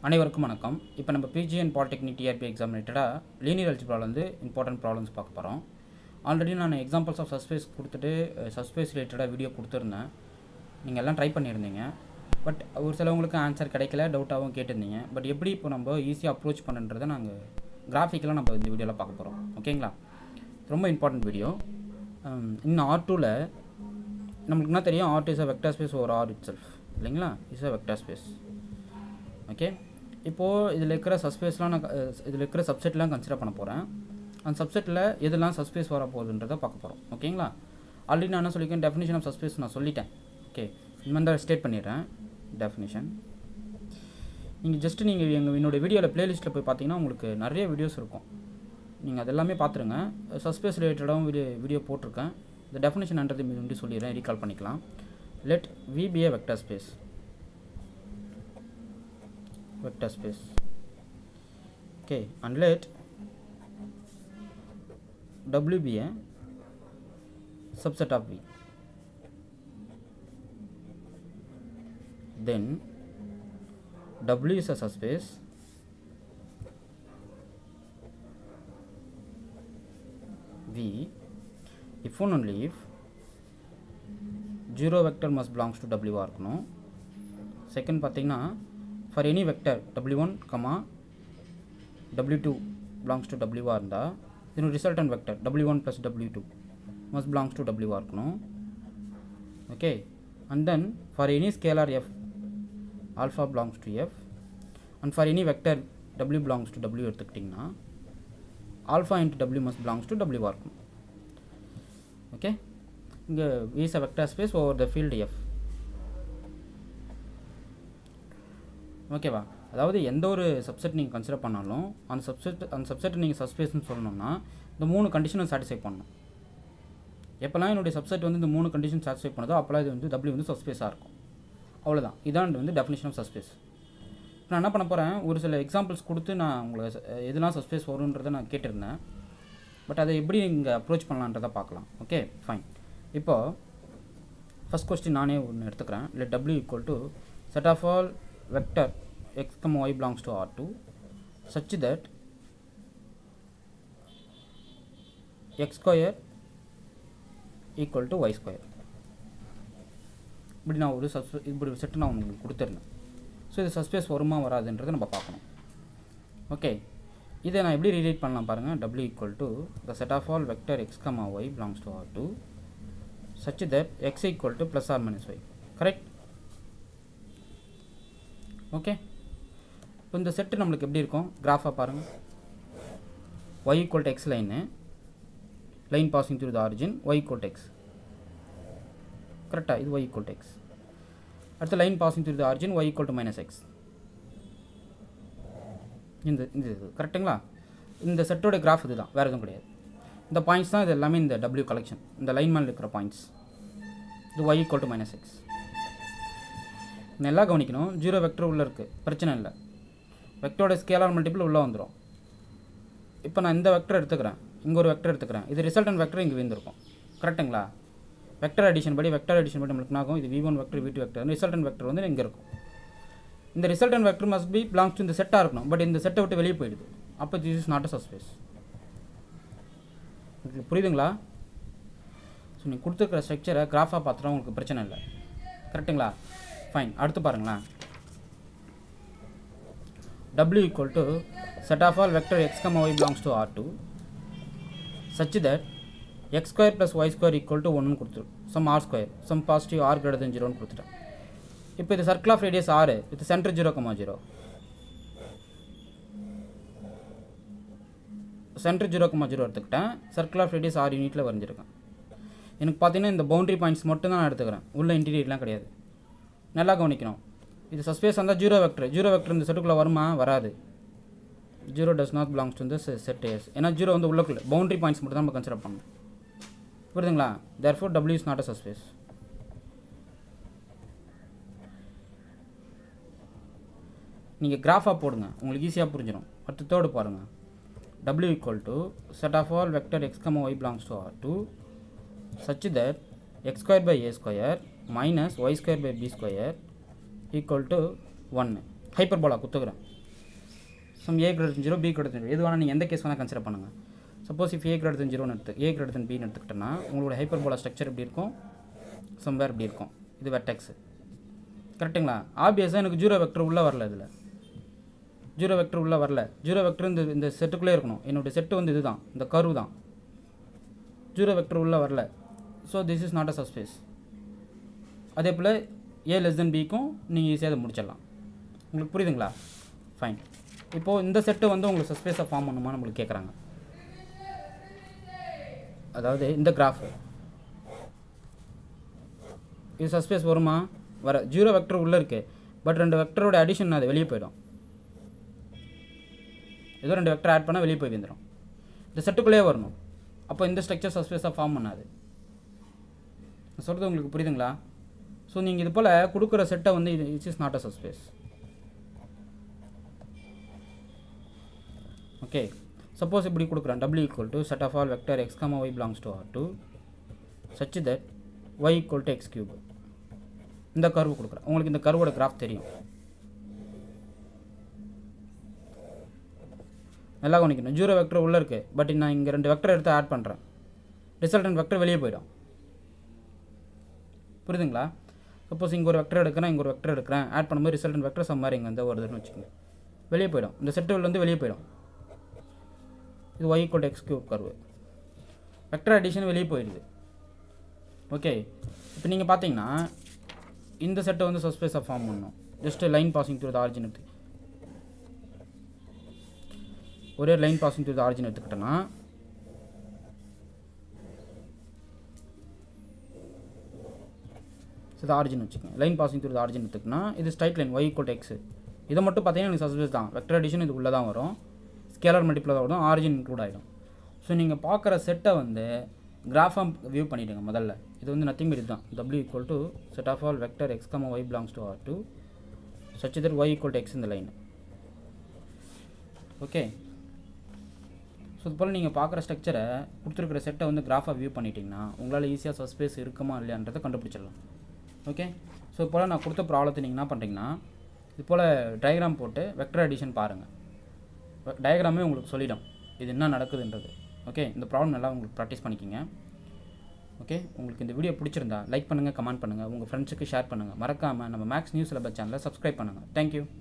அனைவருக்கும் வணக்கம் இப்போ நம்ம பிஜிஎன் பாலிடெக்னிக் டிஆர்பி எக்ஸாம் ரிலேட்டடாக லீனியர் அல்ஜிப்ரால வந்து இம்பார்ட்டன்ட் ப்ராப்ளம்ஸ் பார்க்க போகிறோம் ஆல்ரெடி நான் எக்ஸாம்பிள்ஸ் ஆஃப் சஸ்பேஸ் கொடுத்துட்டு சஸ்பேஸ் ரிலேட்டடாக வீடியோ கொடுத்துருந்தேன் நீங்கள் எல்லாம் ட்ரை பண்ணியிருந்தீங்க பட் ஒரு சிலவங்களுக்கு ஆன்சர் கிடைக்கல டவுட்டாகவும் கேட்டிருந்தீங்க பட் எப்படி இப்போ நம்ம ஈஸியாக அப்ரோச் பண்ணுன்றதை நாங்கள் கிராஃபிக்கலாக நம்ம இந்த வீடியோவில் பார்க்க போகிறோம் ஓகேங்களா ரொம்ப இம்பார்ட்டன்ட் வீடியோ இன்னும் ஆர் டூவில் நம்மளுக்கு என்ன தெரியும் R two is a vector space ஒரு ஆர் இட் செல்ஃப் இல்லைங்களா is a vector space okay இப்போது இதில் இருக்கிற சஸ்பேஸ்லாம் நான் இதில் இருக்கிற சப்செட்லாம் கன்சிடர் பண்ண போகிறேன் அந்த சப்செட்டில் எதெல்லாம் சஸ்பேஸ் வர போகுதுன்றதை பார்க்க போகிறோம் ஓகேங்களா ஆல்ரெடி நான் என்ன சொல்லியிருக்கேன் டெஃபினிஷன் ஆஃப் சஸ்பேஸ் நான் சொல்லிட்டேன் ஓகே இந்த ஸ்டேட் பண்ணிடுறேன் டெஃபினிஷன் நீங்கள் ஜஸ்ட்டு நீங்கள் எங்கள் என்னோடய வீடியோவில் ப்ளேலிஸ்ட்டில் போய் பார்த்தீங்கன்னா உங்களுக்கு நிறைய வீடியோஸ் இருக்கும் நீங்கள் அதெல்லாமே பார்த்துருங்க சஸ்பேஸ் ரிலேட்டடாகவும் வீடியோ வீடியோ போட்டிருக்கேன் இந்த டெஃபினேஷன்ன்றது முன்னாடி சொல்லிடுறேன் ரீகால் பண்ணிக்கலாம் let V be a vector space vector space okay and let w be a subset of v then w is a subspace v if and only if zero vector must belongs to w ஆ இருக்கணும் second பார்த்தீங்கன்னா for any vector w1 comma w2 belongs to w ஆ இருந்தால் இதனோட resultant vector w1 plus w2 must belongs to w ஆ இருக்கணும் okay and then for any scalar f alpha belongs to f and for any vector w belongs to w எடுத்துக்கிட்டிங்கன்னா alpha into w must belongs to w ஆ இருக்கணும் okay இங்கே is a vector space over the field f ஓகேவா அதாவது எந்த ஒரு subset நீங்கள் consider பண்ணாலும் அந்த சப்செட் அந்த சப்செட்டை நீங்கள் சஸ்பேஸ்னு சொல்லணும்னா இந்த மூணு கண்டிஷனை சாட்டிஸ்ஃபை பண்ணணும் எப்போல்லாம் என்னுடைய சப்செட் வந்து இந்த மூணு கண்டிஷன் சாட்டிஸ்ஃபை பண்ணுதோ அப்போல்லாம் இது வந்து டபிள்யூ வந்து சஸ்பேஸாக இருக்கும் அவ்வளோதான் இதான் வந்து டெஃபினேஷன் ஆஃப் சஸ்பேஸ் நான் என்ன பண்ண போகிறேன் ஒரு சில எக்ஸாம்பிள்ஸ் கொடுத்து நான் உங்களை எதெல்லாம் சஸ்பேஸ் வரும்ன்றதை நான் கேட்டிருந்தேன் பட் அதை எப்படி நீங்கள் அப்ரோச் பண்ணலான்றதை பார்க்கலாம் ஓகே ஃபைன் இப்போது ஃபஸ்ட் கொஸ்டின் நானே ஒன்று எடுத்துக்கிறேன் இல்லை W equal to set of all vector x comma y belongs to R2 such that x square equal to y square இப்படி நான் ஒரு சஸ் இப்படி செட்டு நான் உங்களுக்கு கொடுத்துருந்தேன் ஸோ இது சஸ்பேஸ் வருமா வராதுன்றதை நம்ம பார்க்கணும் ஓகே இதை நான் எப்படி ரீரைட் பண்ணலாம் பாருங்கள் W equal to the set of all vector X comma Y belongs to R two such that X equal to plus or minus Y correct okay இப்போ இந்த செட்டு நம்மளுக்கு எப்படி இருக்கும் கிராஃபாக பாருங்கள் Y equal to X line line passing through the origin Y equal to X கரெக்டாக இது Y equal to X அடுத்து line passing through the origin Y equal to minus X இந்த இந்த இது கரெக்டுங்களா இந்த செட்டோட கிராஃப் இது தான் வேறு எதுவும் கிடையாது இந்த பாயிண்ட்ஸ் தான் இது எல்லாமே இந்த டபிள்யூ கலெக்ஷன் இந்த லைன் மேலே இருக்கிற பாயிண்ட்ஸ் இது Y equal to minus X நல்லா கவனிக்கணும் ஜீரோ வெக்டர் உள்ளே இருக்குது பிரச்சனை இல்லை வெக்டரோட ஸ்கேலார் மல்டிபிள் உள்ளே வந்துடும் இப்போ நான் இந்த வெக்டர் எடுத்துக்கிறேன் இங்கே ஒரு வெக்டர் எடுத்துக்கிறேன் இது ரிசல்டன் வெக்டர் இங்கே விழுந்திருக்கும் கரெக்டுங்களா வெக்டர் அடிஷன் படி வெக்டர் அடிஷன் படி நம்மளுக்கு ஆகும் இது V one vector V two vector resultant vector வந்து இங்கே இருக்கும் இந்த resultant vector must be belongs to இந்த செட்டாக இருக்கணும் பட் இந்த செட்டை விட்டு வெளியே போயிடுது அப்போ this is not a subspace உங்களுக்கு புரியுதுங்களா ஸோ நீங்கள் கொடுத்துருக்கிற ஸ்ட்ரக்சரை கிராஃபாக பார்த்துட்டா உங்களுக்கு பிரச்சனை இல்லை கரெக்டுங்களா ஃபைன் அடுத்து பாருங்களேன் w equal to set of all vector x comma y belongs to R2 such that x square plus y square equal to 1 கொடுத்துரு some r square some positive r greater than 0 கொடுத்துட்டேன் இப்போ இது circle of radius ஆறு with centre zero comma zero centre zero comma zero எடுத்துக்கிட்டேன் circle of radius ஆறு யூனிட்டில் வரைஞ்சிருக்கேன் எனக்கு பார்த்தீங்கன்னா இந்த பவுண்டரி பாயிண்ட்ஸ் மட்டும் தான் நான் எடுத்துக்கிறேன் உள்ள இன்டீரியர்லாம் கிடையாது நல்லா கவனிக்கணும் இது சஸ்பேஸ் வந்தால் ஜீரோ வெக்டர் ஜீரோ வெக்டர் இந்த செட்டுக்குள்ளே வருமா வராது zero does not belongs to இந்த செட் எஸ் ஏன்னா ஜீரோ வந்து உள்ளக்குள்ள பவுண்டரி பாயிண்ட்ஸ் மட்டும் தான் நம்ம கன்சிடர் பண்ணணும் புரியுதுங்களா therefore W is not a subspace நீங்கள் கிராஃபாக போடுங்க உங்களுக்கு ஈஸியாக புரிஞ்சிடும் அடுத்து தேர்டு பாருங்கள் w equal to set of all vector X comma Y belongs to R two such that X square by A square minus Y square by B square equal to ஒன்று hyperbola குத்துக்கிறேன் some A great zero B great zero எது வேணால் நீங்கள் எந்த case வேணால் consider பண்ணுங்கள் suppose if A great ஜீரோன்னு எடுத்து ஏ கிரேட் பின்னு எடுத்துக்கிட்டோன்னா உங்களோட ஹைப்பர்போலா ஸ்ட்ரக்சர் எப்படி இருக்கும் சம்வேர் இப்படி இருக்கும் இது வெர்டெக்ஸ் கரெக்டுங்களா ஆப்வியஸாக எனக்கு ஜீரோ வெக்டர் உள்ளே வரல இதில் ஜீரோ வெக்டர் உள்ளே வரல ஜீரோ வெக்டர் இந்த இந்த செட்டுக்குள்ளே இருக்கணும் என்னுடைய செட்டு வந்து இதுதான் இந்த கர்வ் தான் ஜீரோ வெக்டர் உள்ளே வரல so this is not a subspace அதே போல் ஏ லெஸ் தென் பிக்கும் நீங்கள் ஈஸியாக அதை முடிச்சிடலாம் உங்களுக்கு புரியுதுங்களா ஃபைன் இப்போது இந்த செட்டு வந்து உங்களுக்கு சஸ்பேஸாக ஃபார்ம் பண்ணுமா நம்மளுக்கு கேட்குறாங்க அதாவது இந்த கிராஃப் இது சஸ்பேஸ் வருமா வர ஜீரோ வெக்டர் உள்ளே இருக்குது பட் ரெண்டு வெக்டரோட அடிஷன் அது வெளியே போயிடும் ஏதோ ரெண்டு வெக்டர் ஆட் பண்ணால் வெளியே போய் வந்துடும் இந்த செட்டுக்குள்ளேயே வரணும் அப்போ இந்த ஸ்ட்ரக்சர் சஸ்பேஸாக ஃபார்ம் பண்ணாது நான் சொல்கிறது உங்களுக்கு புரியுதுங்களா ஸோ நீங்கள் இது போல் கொடுக்குற செட்டை வந்து இது it's is not a subspace okay suppose இப்படி கொடுக்குறேன் W equal to set of all vector X comma Y belongs to R two such that Y equal to X cube இந்த கர்வு கொடுக்குறேன் உங்களுக்கு இந்த கர்வோட கிராஃப் தெரியும் நல்லா கவனிக்கணும் ஜீரோ வெக்டர் உள்ளே இருக்குது பட் நான் இங்கே ரெண்டு வெக்டர் எடுத்து ஆட் பண்ணுறேன் ரிசல்டன்ட் வெக்டர் வெளியே போயிடும் புரியுதுங்களா சப்போஸ் இங்கே ஒரு வெக்டர் எடுக்கிறேன் இங்கே ஒரு வெக்டர் எடுக்கிறேன் ஆட் பண்ணும்போது ரிசல்டன்ட் வெக்டர் சம் மாதிரி இங்கே வந்து வருதுன்னு வச்சுக்கோங்க வெளியே போயிடும் இந்த செட்டுலேருந்து வெளியே போயிடும் இது Y equal X cube curve vector addition வெளியே போயிடுது ஓகே இப்போ நீங்கள் பார்த்தீங்கன்னா இந்த செட்டை வந்து சஸ்பேஸாக ஃபார்ம் பண்ணணும் just line passing through the origin எடுத்து ஒரே line passing through the origin எடுத்துக்கிட்டோன்னா இது ஆரிஜின் வச்சுக்கோங்க line passing through the origin எடுத்துக்கிட்டோன்னா இது straight line Y equal X இதை மட்டும் பார்த்தீங்கன்னா எனக்கு சஸ்பேஸ் தான் வெக்டர் அடிஷன் இது உள்ளே தான் வரும் ஸ்கேலர் மல்டிப்ளை தான் வரும் ஆரிஜின் இன்க்ளூட் ஆகிடும் ஸோ நீங்கள் பார்க்குற செட்டை வந்து கிராஃபாக வியூ பண்ணிவிடுங்க முதல்ல இது வந்து நத்திங் பட் இதுதான் W equal to set of all vector X comma Y belongs to R two such that Y equal to X இந்த லைன் ஓகே ஸோ இது போல் நீங்கள் பார்க்குற ஸ்ட்ரக்சரை கொடுத்துருக்குற செட்டை வந்து கிராஃபாக வியூ பண்ணிட்டீங்கன்னா உங்களால் ஈஸியாக சஸ்பேஸ் இருக்குமா இல்லையான்றதை கண்டுபிடிச்சிடலாம் ஓகே ஸோ இது போல் நான் கொடுத்த ப்ராப்ளத்தை நீங்கள் என்ன பண்ணுறீங்கன்னா இது போல் டயக்ராம் போட்டு வெக்டர் அடிஷன் பாருங்கள் டயக்ராமே உங்களுக்கு சொல்லிடும் இது என்ன நடக்குதுன்றது ஓகே இந்த ப்ராப்ளம் நல்லா உங்களுக்கு ப்ராக்டிஸ் பண்ணிக்கிங்க ஓகே உங்களுக்கு இந்த வீடியோ பிடிச்சிருந்தா லைக் பண்ணுங்கள் கமெண்ட் பண்ணுங்கள் உங்கள் ஃப்ரெண்ட்ஸுக்கு ஷேர் பண்ணுங்கள் மறக்காமல் நம்ம மேக்ஸ் நியூஸ் சிலபஸ் சேனலை சப்ஸ்கிரைப் பண்ணுங்கள் தேங்க்யூ